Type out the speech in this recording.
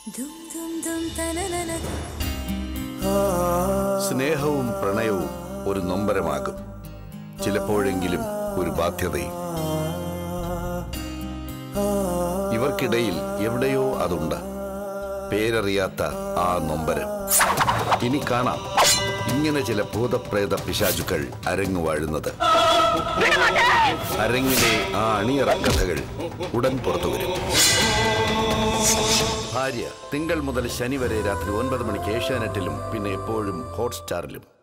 ദും ദും ദും തനനന സ്നേഹവും പ്രണയവും ഒരു നൊമ്പരമാകും ചിലപ്പോഴെങ്കിലും ഒരു ബാധ്യതയും ഇവർക്കിടയിൽ എവിടെയോ അതുണ്ട് പേരറിയാത്ത ആ നൊമ്പരം ഇനി കാണാം ഇങ്ങനെ ചില ഭൂതപ്രേത പിശാചുക്കൾ അരങ്ങു വാഴുന്നത് അരങ്ങിലെ ആ അണിയറ കഥകൾ ഉടൻ പുറത്തു വരും ഭാര്യ തിങ്കൾ മുതൽ ശനി വരെ രാത്രി ഒൻപത് മണിക്ക് ഏഷ്യാനെറ്റിലും പിന്നെ എപ്പോഴും ഹോട്ട്സ്റ്റാറിലും